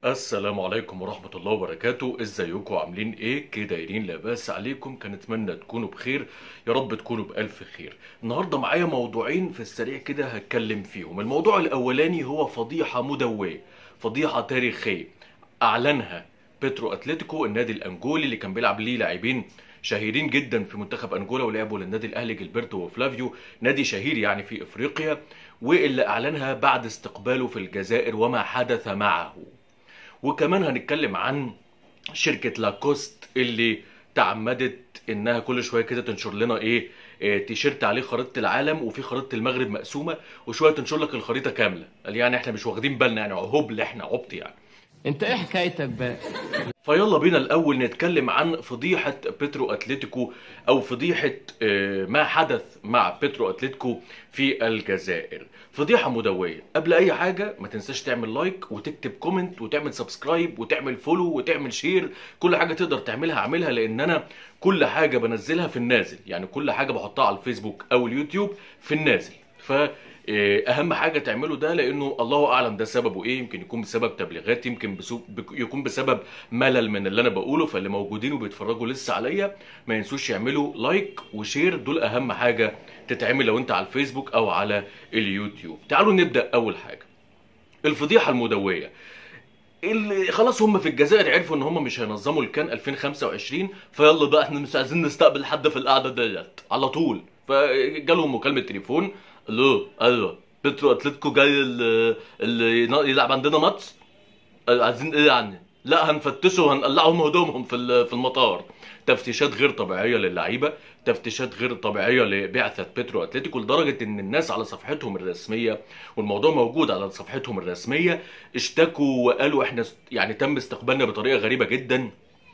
السلام عليكم ورحمة الله وبركاته ازيكم عاملين ايه كده دايرين لا باس عليكم كان اتمنى تكونوا بخير يا رب تكونوا بألف خير النهاردة معايا موضوعين في السريع كده هتكلم فيهم الموضوع الاولاني هو فضيحة مدوية فضيحة تاريخية اعلنها بيترو اتلتيكو النادي الانجولي اللي كان بيلعب ليه لاعبين شهيرين جدا في منتخب انجولا ولعبوا للنادي الاهلي جilberto وفلافيو نادي شهير يعني في افريقيا واللي اعلنها بعد استقباله في الجزائر وما حدث معه وكمان هنتكلم عن شركة لاكوست اللي تعمدت انها كل شويه كده تنشر لنا ايه إيه، تيشيرت عليه خريطه العالم وفي خريطه المغرب مقسومه وشويه تنشر لك الخريطه كامله قال يعني احنا مش واخدين بالنا يعني هبل احنا عبط يعني انت ايه حكايتك بقى فيلا بينا الاول نتكلم عن فضيحه بيترو اتلتيكو او فضيحه آه، ما حدث مع بيترو اتلتيكو في الجزائر فضيحه مدويه قبل اي حاجه ما تنساش تعمل لايك وتكتب كومنت وتعمل سبسكرايب وتعمل فولو وتعمل شير كل حاجه تقدر تعملها اعملها لان انا كل حاجه بنزلها في النازل يعني كل حاجه بحطها على الفيسبوك او اليوتيوب في النازل ف إيه، اهم حاجه تعمله ده لانه الله اعلم ده سببه ايه يمكن يكون بسبب تبليغات يمكن بسو... بك- يكون بسبب ملل من اللي انا بقوله فاللي موجودين وبيتفرجوا لسه عليا ما ينسوش يعملوا لايك وشير دول اهم حاجه تتعمل لو انت على الفيسبوك او على اليوتيوب تعالوا نبدا اول حاجه الفضيحه المدويه اللي خلاص هم في الجزائر عرفوا ان هم مش هينظموا الكان 2025 فيلا بقى احنا مش عايزين نستقبل حد في القعده ديت على طول فجالهم مكالمه تليفون الو ايوه بيترو اتلتيكو جاي ال- اللي يلعب عندنا ماتش عايزين ايه يعني لا هنفتشه وهنقلعهم هدومهم في ال- في المطار تفتيشات غير طبيعيه للعيبه تفتيشات غير طبيعيه لبعثه بيترو اتلتيكو لدرجه ان الناس على صفحتهم الرسميه والموضوع موجود على صفحتهم الرسميه اشتكوا وقالوا احنا است- يعني تم استقبالنا بطريقه غريبه جدا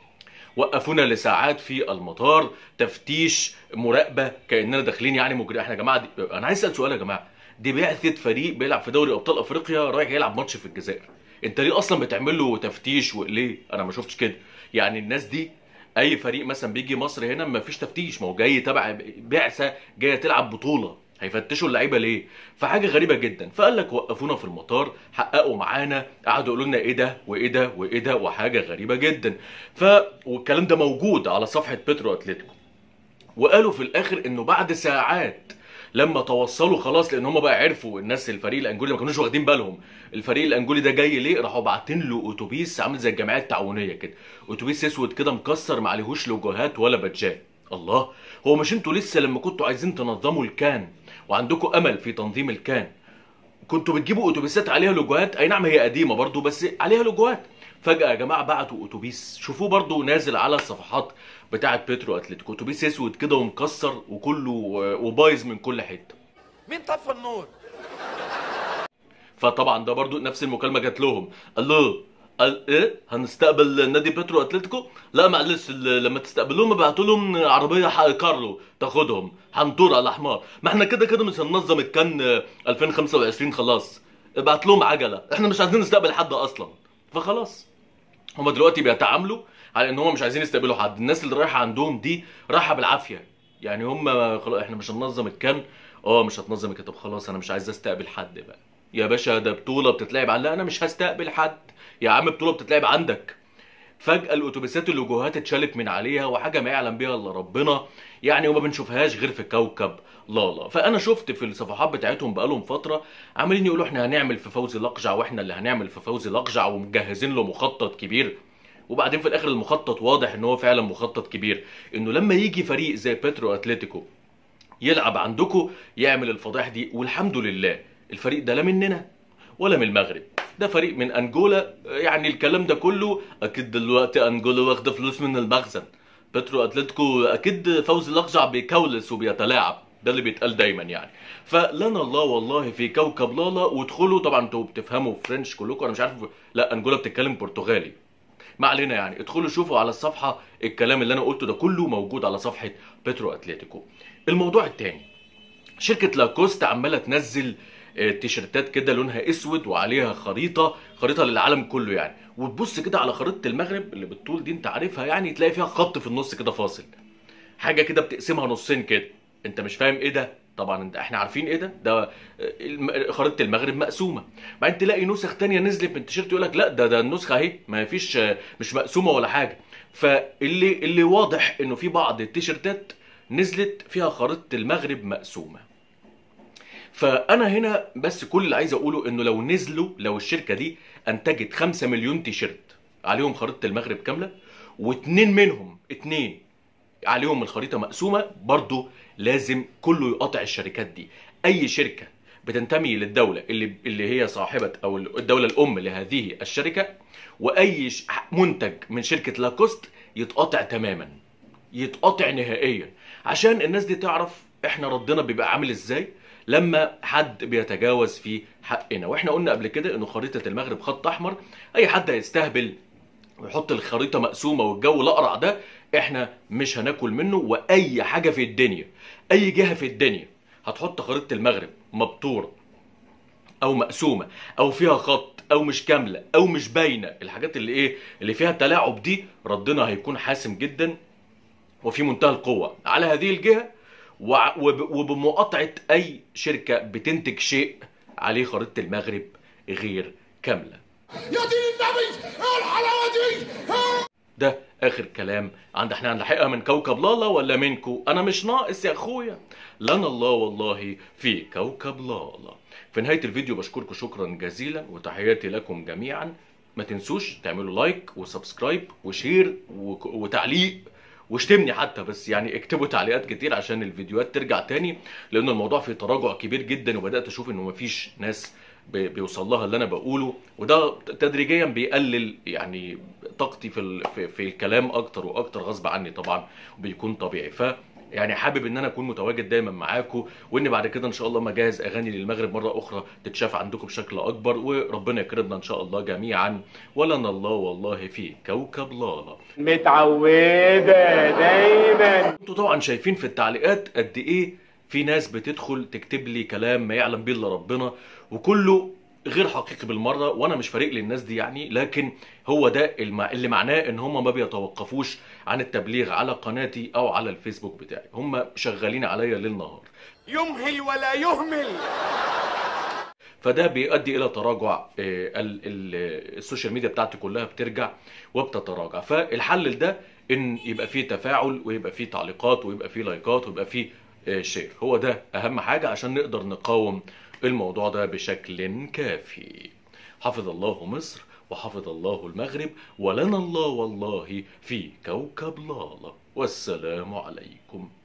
وقفونا لساعات في المطار تفتيش مراقبه كاننا داخلين يعني مجري احنا يا جماعه دي... انا عايز اسال سؤال يا جماعه دي بعثه فريق بيلعب في دوري ابطال افريقيا رايح يلعب ماتش في الجزائر انت ليه اصلا بتعمل له تفتيش وليه انا ما شفتش كده يعني الناس دي اي فريق مثلا بيجي مصر هنا ما فيش تفتيش ما هو جاي تبع بعثه جايه تلعب بطوله هيفتشوا اللعيبه ليه فحاجه غريبه جدا فقال لك وقفونا في المطار حققوا معانا قعدوا يقولوا لنا ايه ده وايه ده وايه ده وحاجه غريبه جدا ف والكلام ده موجود على صفحه بيترو اتلتيكو وقالوا في الاخر انه بعد ساعات لما توصلوا خلاص لان هم بقى عرفوا الناس الفريق الانجولي ما كانوش واخدين بالهم الفريق الانجولي ده جاي ليه راحوا باعتين له اتوبيس عامل زي الجمعيه التعاونيه كده اتوبيس اسود كده مكسر ما عليهوش لوجوهات ولا بادجات الله هو مش انتوا لسه لما كنتوا عايزين تنظموا الكان وعندكم امل في تنظيم الكان كنتوا بتجيبوا اتوبيسات عليها لوجوهات اي نعم هي قديمه برضو بس عليها لوجوهات فجاه يا جماعه بعتوا اتوبيس شوفوه برضو نازل على الصفحات بتاعه بيترو اتلتيكو اتوبيس اسود كده ومكسر وكله وبايظ من كل حته مين طفى النور؟ فطبعا ده برضو نفس المكالمه جات لهم قال له قال ايه هنستقبل نادي بيترو اتلتيكو لا معلش ال- لما تستقبلوهم ابعتوا لهم عربيه ح- كارلو تاخدهم هنطور على حمار ما احنا كده كده مش هننظم الكان آه، 2025 خلاص ابعت لهم عجله احنا مش عايزين نستقبل حد اصلا فخلاص هما دلوقتي بيتعاملوا على ان هما مش عايزين يستقبلوا حد الناس اللي رايحه عندهم دي رايحه بالعافيه يعني هما خلاص احنا مش هننظم الكان اه مش هتنظم الكان طب خلاص انا مش عايز استقبل حد بقى يا باشا ده بطوله بتتلعب على لا انا مش هستقبل حد يا عم بطوله بتتلعب عندك فجاه الاتوبيسات اللوجوهات اتشالت من عليها وحاجه ما يعلم بيها الا ربنا يعني وما بنشوفهاش غير في كوكب لالا فانا شفت في الصفحات بتاعتهم بقالهم فتره عمالين يقولوا احنا هنعمل في فوزي الاقجع واحنا اللي هنعمل في فوزي الاقجع ومجهزين له مخطط كبير وبعدين في الاخر المخطط واضح ان هو فعلا مخطط كبير انه لما يجي فريق زي بيترو اتلتيكو يلعب عندكم يعمل الفضائح دي والحمد لله الفريق ده لا مننا ولا من المغرب ده فريق من انجولا يعني الكلام ده كله اكيد دلوقتي انجولا واخده فلوس من المخزن بيترو اتلتيكو اكيد فوزي الاقجع بيكولس وبيتلاعب ده اللي بيتقال دايما يعني فلنا الله والله في كوكب لالا وادخلوا طبعا انتوا بتفهموا فرنش كلكم انا مش عارف لا انجولا بتتكلم برتغالي ما علينا يعني ادخلوا شوفوا على الصفحه الكلام اللي انا قلته ده كله موجود على صفحه بيترو اتلتيكو الموضوع الثاني شركه لاكوست عماله تنزل آه، تيشرتات كده لونها اسود وعليها خريطه خريطه للعالم كله يعني وتبص كده على خريطه المغرب اللي بالطول دي انت عارفها يعني تلاقي فيها خط في النص كده فاصل حاجه كده بتقسمها نصين كده انت مش فاهم ايه ده طبعا احنا عارفين ايه ده ده الم- خريطه المغرب مقسومه بعدين تلاقي نسخ تانية نزلت من التيشيرت يقول لك لا ده ده النسخه اهي ما فيش مش مقسومه ولا حاجه فاللي اللي واضح انه في بعض التيشيرتات نزلت فيها خريطه المغرب مقسومه فانا هنا بس كل اللي عايز اقوله انه لو نزلوا لو الشركه دي انتجت 5 مليون تيشيرت عليهم خريطه المغرب كامله واتنين منهم اتنين عليهم الخريطه مقسومه برضو لازم كله يقاطع الشركات دي اي شركه بتنتمي للدوله اللي اللي هي صاحبه او الدوله الام لهذه الشركه واي ش- منتج من شركه لاكوست يتقاطع تماما يتقاطع نهائيا عشان الناس دي تعرف احنا ردنا بيبقى عامل ازاي لما حد بيتجاوز في حقنا واحنا قلنا قبل كده انه خريطه المغرب خط احمر اي حد هيستهبل ويحط الخريطه مقسومه والجو الاقرع ده احنا مش هناكل منه واي حاجه في الدنيا اي جهه في الدنيا هتحط خريطه المغرب مبتوره او مقسومه او فيها خط او مش كامله او مش باينه الحاجات اللي ايه اللي فيها تلاعب دي ردنا هيكون حاسم جدا وفي منتهى القوه على هذه الجهه وع- وب- وبمقاطعه اي شركه بتنتج شيء عليه خريطه المغرب غير كامله يا دين النبي ايه الحلاوه دي ده اخر كلام عند احنا هنلحقها من كوكب لالا ولا منكو انا مش ناقص يا اخويا لنا الله والله في كوكب لالا في نهايه الفيديو بشكركم شكرا جزيلا وتحياتي لكم جميعا ما تنسوش تعملوا لايك وسبسكرايب وشير وك- وتعليق واشتمني حتى بس يعني اكتبوا تعليقات كتير عشان الفيديوهات ترجع تاني لان الموضوع فيه تراجع كبير جدا وبدات اشوف انه مفيش ناس بي- بيوصل لها اللي انا بقوله وده تدريجيا بيقلل يعني طاقتي في ال- في, في الكلام اكتر واكتر غصب عني طبعا وبيكون طبيعي ف يعني حابب ان انا اكون متواجد دايما معاكم وان بعد كده ان شاء الله ما اجهز اغاني للمغرب مره اخرى تتشاف عندكم بشكل اكبر وربنا يكرمنا ان شاء الله جميعا ولنا الله والله في كوكب لالا متعودة دايما انتوا طبعا شايفين في التعليقات قد ايه في ناس بتدخل تكتب لي كلام ما يعلم به الا ربنا وكله غير حقيقي بالمره وانا مش فارق لي الناس دي يعني لكن هو ده المع... اللي معناه ان هم ما بيتوقفوش عن التبليغ على قناتي او على الفيسبوك بتاعي هم شغالين عليا ليل نهار يمهل ولا يهمل فده بيؤدي الى تراجع آه، ال- ال- السوشيال ميديا بتاعتي كلها بترجع وبتتراجع فالحل لده ان يبقى فيه تفاعل ويبقى فيه تعليقات ويبقى فيه لايكات ويبقى فيه آه، شير هو ده اهم حاجة عشان نقدر نقاوم الموضوع ده بشكل كافي حفظ الله مصر وحفظ الله المغرب ولنا الله والله في كوكب لالا والسلام عليكم